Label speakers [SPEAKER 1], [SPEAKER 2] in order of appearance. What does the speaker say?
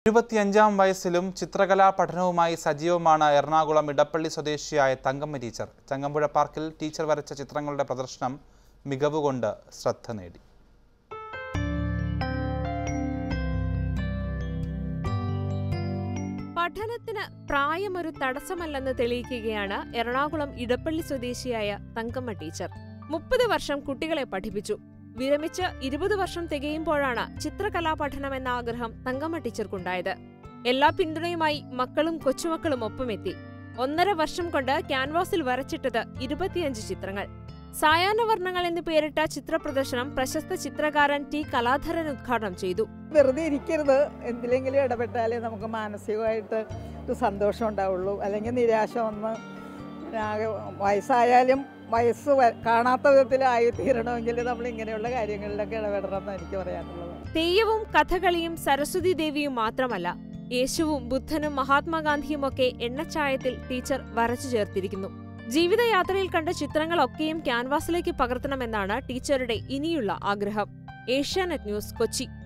[SPEAKER 1] എഴുപത്തിയഞ്ചാം വയസ്സിലും ചിത്രകലാ പഠനവുമായി സജീവമാണ് എറണാകുളം ഇടപ്പള്ളി സ്വദേശിയായ തങ്കമ്മ ടീച്ചർ ചങ്ങമ്പുഴ പാർക്കിൽ ടീച്ചർ വരച്ച ചിത്രങ്ങളുടെ പ്രദർശനം മികവുകൊണ്ട് ശ്രദ്ധ നേടി
[SPEAKER 2] പഠനത്തിന് പ്രായമൊരു തടസ്സമല്ലെന്ന് തെളിയിക്കുകയാണ് എറണാകുളം ഇടപ്പള്ളി സ്വദേശിയായ തങ്കമ്മ ടീച്ചർ മുപ്പത് വർഷം കുട്ടികളെ പഠിപ്പിച്ചു വിരമിച്ച് ഇരുപത് വർഷം തികയുമ്പോഴാണ് ചിത്രകലാ പഠനം എന്ന ആഗ്രഹം തങ്കമ്മ ടീച്ചർക്കുണ്ടായത് എല്ലാ പിന്തുണയുമായി മക്കളും കൊച്ചുമക്കളും ഒപ്പമെത്തി ഒന്നര വർഷം കൊണ്ട് ക്യാൻവാസിൽ വരച്ചിട്ടത് ഇരുപത്തിയഞ്ച് ചിത്രങ്ങൾ സായാഹ്നവർണ്ണങ്ങൾ എന്ന് പേരിട്ട ചിത്രപ്രദർശനം പ്രശസ്ത ചിത്രകാരൻ ടി കലാധരൻ ഉദ്ഘാടനം ചെയ്തു
[SPEAKER 3] വെറുതെ ഇരിക്കരുത് എന്തിലെങ്കിലും ഇടപെട്ടാലേ നമുക്ക് മാനസികമായിട്ട് ഒരു സന്തോഷം ഉണ്ടാവുള്ളൂ അല്ലെങ്കിൽ നിരാശ വന്ന് ആകെ വയസ്സായാലും വയസ്സ് വ- കാണാത്ത വിധത്തിലായി തീരണമെങ്കിൽ നമ്മൾ ഇങ്ങനെയുള്ള കാര്യങ്ങളിലൊക്കെ ഇടപെടണം എന്ന് എനിക്ക് പറയാനുള്ളത്
[SPEAKER 2] തെയ്യവും കഥകളിയും സരസ്വതി ദേവിയും മാത്രമല്ല യേശുവും ബുദ്ധനും മഹാത്മാഗാന്ധിയും ഒക്കെ എണ്ണച്ചായത്തിൽ ടീച്ചർ വരച്ചു ചേർത്തിരിക്കുന്നു ജീവിതയാത്രയിൽ കണ്ട ചിത്രങ്ങളൊക്കെയും ക്യാൻവാസിലേക്ക് പകർത്തണമെന്നാണ് ടീച്ചറുടെ ഇനിയുള്ള ആഗ്രഹം ഏഷ്യാനെറ്റ് ന്യൂസ് കൊച്ചി